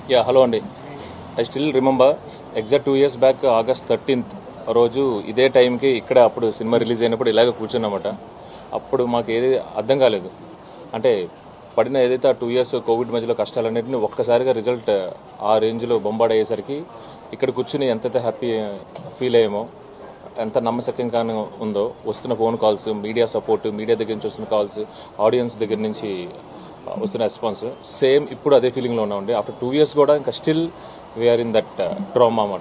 Yeah hello అండి I still remember exact two years back August thirteenth రోజు ఇదే టైంకి ఇక్కడ అప్పుడు సినిమా రిలీజ్ అయినప్పుడు ఇలాగ కూర్చున్నమాట అప్పుడు మాకు ఏది అర్థం కాలేదు అంటే పడిన ఏదైతే ఆ టూ ఇయర్స్ కోవిడ్ మధ్యలో కష్టాలన్నింటినీ ఒక్కసారిగా రిజల్ట్ ఆ రేంజ్లో బొంబాడ్ అయ్యేసరికి ఇక్కడ కూర్చుని ఎంతైతే హ్యాపీ ఫీల్ అయ్యామో ఎంత నమ్మశక్యంగానే ఉందో వస్తున్న phone calls media support media దగ్గర నుంచి వస్తున్న కాల్స్ ఆడియన్స్ దగ్గర నుంచి వస్తున్న రెస్పాన్స్ సేమ్ ఇప్పుడు అదే ఫీలింగ్లో ఉన్నామండి ఆఫ్టర్ టూ ఇయర్స్ కూడా ఇంకా still we're in that trauma అన్నమాట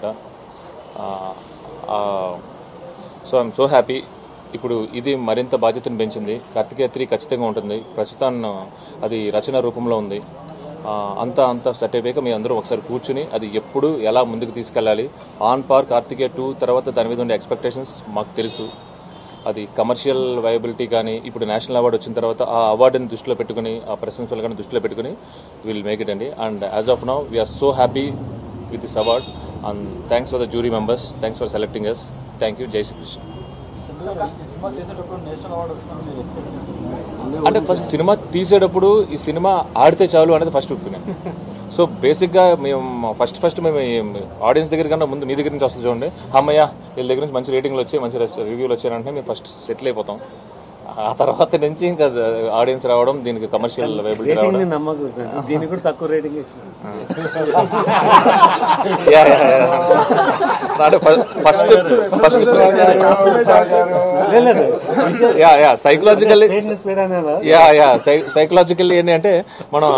సో ఐఎమ్ సో హ్యాపీ ఇప్పుడు ఇది మరింత బాధ్యతను పెంచింది కార్తికేయ త్రీ ఖచ్చితంగా ఉంటుంది ప్రస్తుతం అది రచన రూపంలో ఉంది ఆ, అంతా అంతా సెట్ అయిపోయాక మీ అందరూ ఒకసారి కూర్చుని అది ఎప్పుడు ఎలా ముందుకు తీసుకెళ్ళాలి ఆన్ పార్ కార్తికేయ టూ తర్వాత దాని మీద ఉండే ఎక్స్పెక్టేషన్స్ మాకు తెలుసు అది కమర్షియల్ వయబిలిటీ కానీ ఇప్పుడు నేషనల్ అవార్డు వచ్చిన తర్వాత ఆ అవార్డుని దృష్టిలో పెట్టుకుని ఆ ప్రశంసలు కానీ దృష్టిలో పెట్టుకుని విల్ మేక్ ఇట్ అండి and as of now we're so happy with this award and thanks for the jury members thanks for selecting us thank you జై శ్రీకృష్ణ అంటే ఫస్ట్ సినిమా తీసేటప్పుడు ఈ సినిమా ఆడితే చాలు అనేది ఫస్ట్ ఒప్పుకున్నాను సో బేసిక్ గా మేము ఫస్ట్ ఫస్ట్ మేము ఆడియన్స్ దగ్గర కన్నా ముందు మీ దగ్గర నుంచి వస్తుంది చూడండి అమ్మయ్య వీళ్ళ దగ్గర నుంచి మంచి రేటింగ్లు వచ్చాయి మంచి రివ్యూలు వచ్చాయంటే మేము ఫస్ట్ సెటిల్ అయిపోతాం ఆ తర్వాత నుంచి ఇంకా ఆడియన్స్ రావడం దీనికి కమర్షియల్ అవైబిలిటీ రేటింగ్ రావడం ని నమ్మకూడదు దీనికి కూడా తక్కువ రేటింగ్ ఇచ్చిన యా యా అంటే ఫస్ట్ ఫస్ట్ లేదు yeah yeah psychologically speed speed అనేదా యా యా సైకలాజికల్లీ ఏంటంటే మనం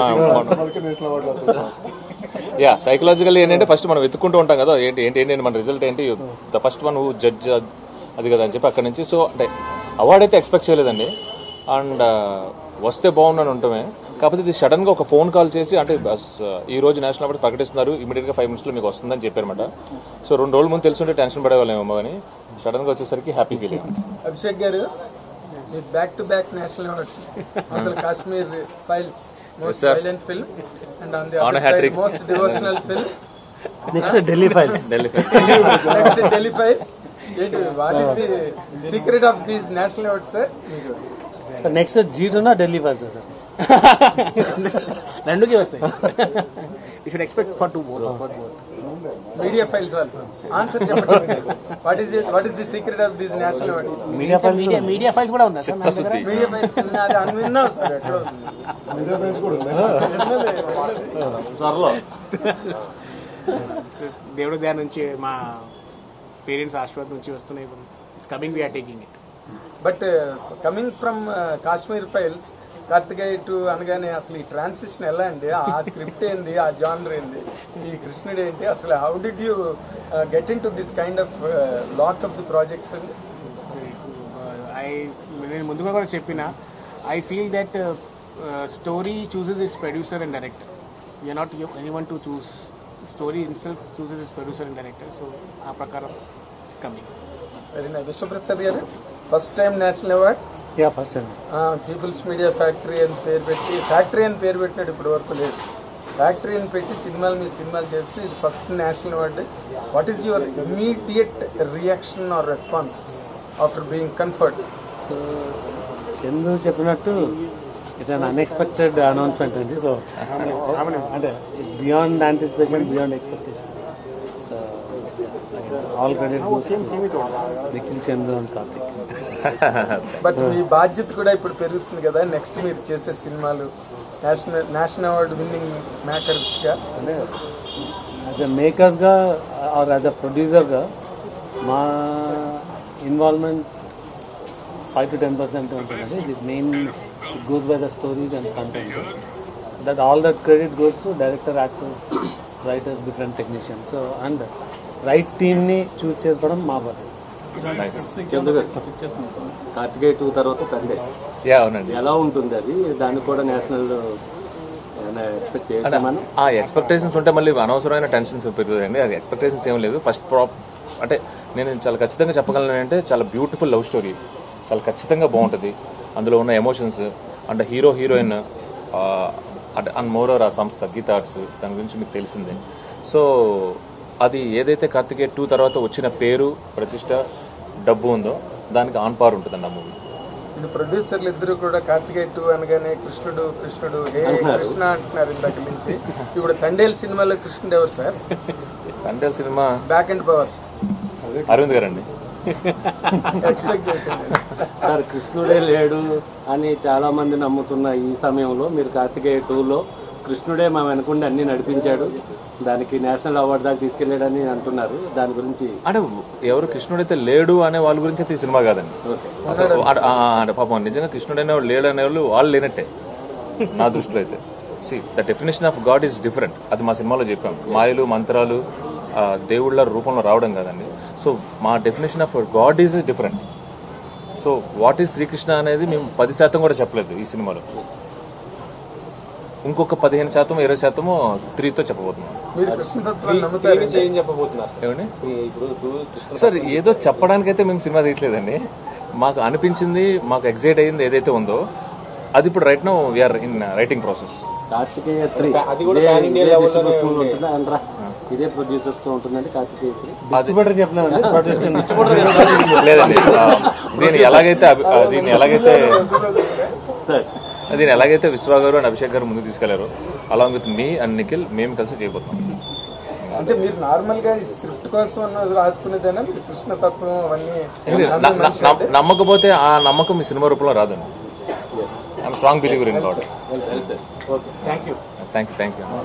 యా సైకలాజికల్లీ ఏంటంటే ఫస్ట్ మనం వెతుక్కుంటూ ఉంటాం కదా ఏంటి ఏంటి ఏంటి మన రిజల్ట్ ఏంటి the first one who judge అది కదా అని చెప్పి అక్కడ నుంచి సో అంటే అవార్డ్ అయితే ఎక్స్పెక్ట్ చేయలేదండి అండ్ వస్తే బాగుందని ఉంటామే కాకపోతే ఇది సడన్ గా ఒక ఫోన్ కాల్ చేసి అంటే బస్, ఈ రోజు నేషనల్ అవార్డు ప్రకటిస్తున్నారు ఇమీడియట్ గా ఫైవ్ మినిట్స్ లో మీకు వస్తుందని చెప్పారన్నమాట సో రెండు రోజుల ముందు తెలుసుంటే టెన్షన్ పడేవాళ్ళేమో కానీ సడన్ గా వచ్చేసరికి హ్యాపీ ఫీలింగ్ అభిషేక్ గారు మీ back to back national awards అందులో Kashmir Files most sir. Violent film and on On a the hat-trick. Most devotional film next Delhi Files Delhi next Delhi Files ఏంటి what is the secret of these national awards sir sir next జీరోనా Delhi Files sir రెండుకి వస్తాయి you should expect for two more for both media files also answer చెప్పండి what is what is the secret of these national awards media files media media files కూడా ఉందా sir నా దగ్గర media files అది అన్విన్నాం sir ఎక్కడ దేవుడి దగ్గర నుంచి మా పేరెంట్స్ ఆశీర్వాదం నుంచి వస్తున్నాయి it's coming we're taking it but coming from Kashmir Files Karthikeya two అనగానే అసలు ఈ ట్రాన్సిషన్ ఎలా అండి ఆ స్క్రిప్ట్ ఏంది ఆ జానర్ ఏంది ఈ కృష్ణుడు ఏంటి అసలు how did you get in to this kind of lot of the projects అండి ఐ నేను ముందుగా కూడా చెప్పిన I feel that story chooses is producer and director you not any one to choose story itself chooses is producer and director so ఆ ప్రకారం it's coming very nice Vishwaprasad గారు first time national award yeah first అండి People's Media Factory అని పేరు పెట్టి factory అని పేరు పెట్టినట్టు ఇప్పటి వరకు లేదు ఫ్యాక్టరీ అని పెట్టి సినిమాలు మీ సినిమాలు చేస్తే ఇది first national award what is your immediate reaction or response after being conferred so Chandu చెప్పినట్టు ఇట్స్ అన్ అన్ఎక్స్పెక్టెడ్ అనౌన్స్మెంట్ అండి సో అంటే beyond anticipation beyond expectation all credit Nikhil Chandu and Karthik but మీ బాధ్యత కూడా ఇప్పుడు పెరుగుతుంది కదా నెక్స్ట్ మీరు చేసే సినిమాలు నేషనల్ నేషనల్ అవార్డు విన్నింగ్ మేకర్స్గా యాజ్ ఎ మేకర్స్గా ఆర్ యాజ్ ఎ ప్రొడ్యూసర్గా మా involvement five to ten percent ఉంటుందండి ఇది main it goes by the stories and content that all that credit goes to director actors writers different technicians so and right టీమ్ని choose చేసుకోవడం మా బాధ్యత Karthikeya two తర్వాత పెద్ద యా అవునండి ఎలా ఉంటుంది అది దాన్ని కూడా నేషనల్ ఎక్స్పెక్ట్ అంటే చేస్తామని ఆ ఎక్స్పెక్టేషన్స్ ఉంటే మళ్ళీ అనవసరమైన టెన్షన్స్ పెరుగుతాయండి అది ఎక్స్పెక్టేషన్స్ ఏం లేదు ఫస్ట్ ప్రాప్ అంటే నేను చాలా ఖచ్చితంగా చెప్పగలను అంటే చాలా బ్యూటిఫుల్ లవ్ స్టోరీ చాలా ఖచ్చితంగా బాగుంటుంది అందులో ఉన్న ఎమోషన్స్ అంటే హీరో హీరోయిన్ అంటే అండ్ మోరోర్ ఆ సంస్థ గీత ఆర్ట్స్ దాని గురించి మీకు తెలిసిందే సో అది ఏదైతే కార్తికేయ టూ తర్వాత వచ్చిన పేరు ప్రతిష్ట డబ్బు ఉందో దానికి ఆన్ పార్ ఉంటుందండి ఆ మూవీ ఇది ప్రొడ్యూసర్లు ఇద్దరు కూడా కార్తికేయ టూ అనగానే కృష్ణుడు కృష్ణుడు హే కృష్ణ అంటున్నారు ఇందాక నుంచి ఇప్పుడు తండేల్ సినిమాలో కృష్ణుడు ఎవరు సార్ తండ్రి cinema back and power Aravind గారండి ఎక్స్పెక్ట్ చేసింది సార్ కృష్ణుడే లేడు అని చాలా మంది నమ్ముతున్న ఈ సమయంలో మీరు కార్తికేయ టూలో కృష్ణుడే మా వెనకుండి అన్ని నడిపించాడు దానికి నేషనల్ అవార్డు దాకా తీసుకెళ్ళాడని అంటున్నారు దాని గురించి అంటే ఎవరు కృష్ణుడైతే లేడు అనే వాళ్ళ గురించి అయితే ఈ సినిమా కాదండి ఓకే అసలు ఆ- ఆ- అంటే పాపం నిజంగా కృష్ణుడు అనే లేడు అనే వాళ్ళు వాళ్ళు లేనట్టే నా దృష్టిలో అయితే see the definition of God is different అది మా సినిమాలో చెప్పాం మాయలు మంత్రాలు ఆ, దేవుళ్ళ రూపంలో రావడం కాదండి సో మా definition of God is different so what is Srikrishna అనేది మేము పది శాతం కూడా చెప్పలేదు ఈ సినిమాలో ఇంకొక పదిహేను శాతం ఇరవై శాతము త్రీతో చెప్పబోతున్నాం మీరు కృష్ణ తత్వాన్ని నమ్ముతారు ఏం చెప్పబోతున్నారు ఏమండి ఇప్పుడు టూ- కృష్ణ సార్ ఏదో చెప్పడానికైతే మేము సినిమా తీయట్లేదండి మాకు అనిపించింది మాకు ఎగ్జైట్ అయింది ఏదైతే ఉందో అది ఇప్పుడు right now we're in writing process Karthikeya three అది కూడా ఇదే- pan India ఇదే level లోనే distributors తో ఉంది. ఉంటుందా? అనరా ఇదే ప్రొడ్యూసర్స్ తో ఉంటుందండి కార్తికేయ త్రీ డిస్ట్రిబ్యూటర్ చెప్తున్నానండి ప్రొడక్షన్ లేదండి ఆ, దీన్ని ఎలాగైతే అభి- ఆ, దీన్ని ఎలాగైతే సార్ దీన్ని ఎలాగైతే విశ్వ గారు అండ్ అభిషేక్ గారు ముందుకు తీసుకెళ్లారో అలాంగ్ విత్ మీ అండ్ నిఖిల్ మేము కలిసి చేయబోతున్నాం అంటే మీరు నార్మల్ గా ఈ స్క్రిప్ట్ కోసం అన్నది రాసుకునేదేనా మీరు కృష్ణ తత్వం అవన్నీ న- న- న- నమ్మకపోతే ఆ నమ్మకం మీ సినిమా రూపంలో రాదండి I'm strong believer in God thank you thank you thank you